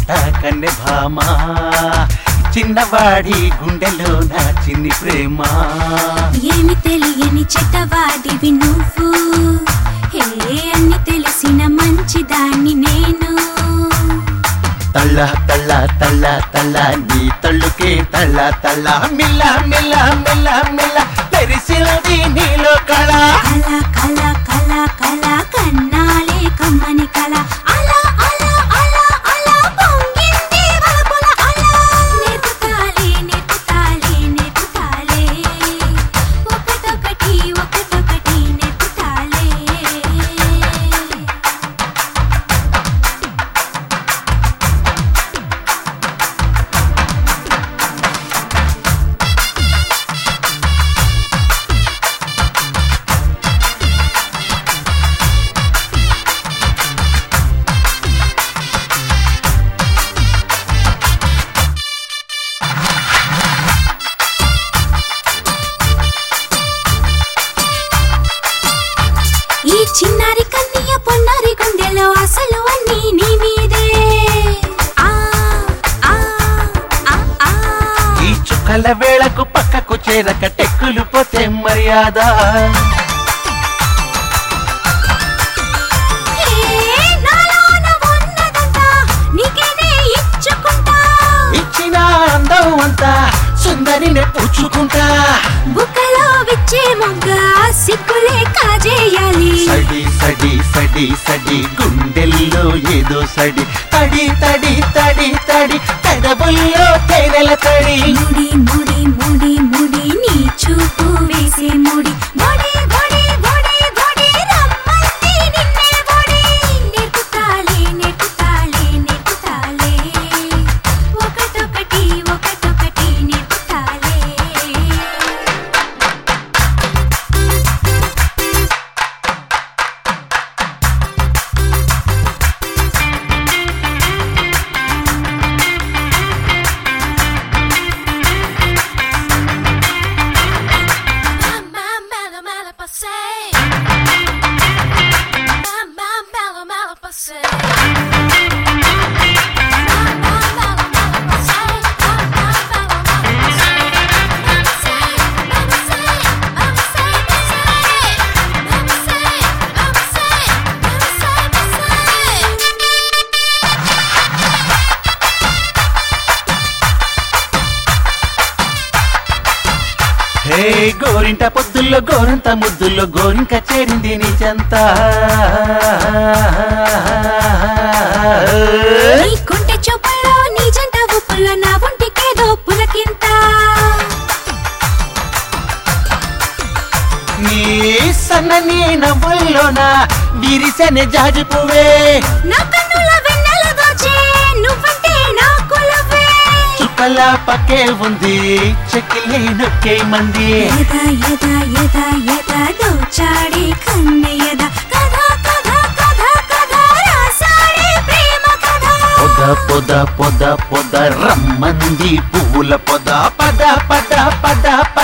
అంట కన్నె భామ చిన్నవాడి గుండెలో నా చిన్ని ప్రేమ ఏమి తెలియని చెట్టవాడివి నువ్వు హే అన్ని తెలిసిన మంచిదాన్ని నేను తళ్ళ తళ్ళ తళ్ళ తళ్ళ నీ తళ్ళుకే తళ్ళ తళ్ళ మిల్ల మిల్ల మిల్ల మిల్ల తెరిసింది నీలో కళ కల కల కల కల కన్నాలే కమ్మని కల అలా అలా అలా అలా పొంగింది వలపుల అలా నెతుతాలే నెతుతాలే నెతుతాలే ఒకటొకటి ఒకటొకటి నెతుతాలే ఈ చిన్నారి కన్నయ్య పొన్నారి గుండెలో అసలు అన్నీ నీ మీదే ఆ ఆ ఆ ఆ ఈ చుక్కల వేళకు పక్కకు చేరక టెక్కులు పోతే మర్యాద ఏ నాలోన ఉన్నదంతా నీకేనే ఇచ్చుకుంటా ఇచ్చిన అందం అంతా సుందరిని పుచ్చుకుంటా బుక్కలో విచ్చే మొగ్గ సిక్కులే కాజేయాలి సడి సడి సడి సడి గుండెల్లో ఏదో సడి తడి తడి తడి తడి పెదవుల్లో తేనెల తడి ముడి ముడి ముడి ముడి నీ చూపు వేసే ముడి ముడి ముడి ముడి ముడి రమ్మంది నిన్నే ముడి నెట్టుతాలే నెట్టుతాలే నెట్టుతాలే ఒకటొకటి ఒకటొకటి నెట్టుతాలే Mamma mela mela passei. Mamma mela mela passei. Mamma mela mela passei. Mamma mela mela passei. Mamma sei, mamma sei, mamma sei, passei. Mamma sei, mamma sei, mamma sei, passei. హే గోరింట పొద్దుల్లో గోరంత ముద్దుల్లో గోరింక చేరింది నీ చెంత నీ కుంటె చూపుల్లో నీ జంట ఉప్పుల్లో నా ఒంటికేదో పులకింత నీ సన్నని నవ్వుల్లోన విరిసెన జాజి పువ్వే నా కన్నుల వెన్నెల దోచే నువ్వంటే నా కులవే చుక్కల పక్కే ఉంది చెక్కిలి నొక్కే మంది ఎద ఎద ఎద ఎద దోచాడే కన్నయ్యద కథ కథ కథ కథ రాసాడే ప్రేమ కథ పొద పొద పొద పొద రమ్మంది పువ్వుల పొద పద పద పద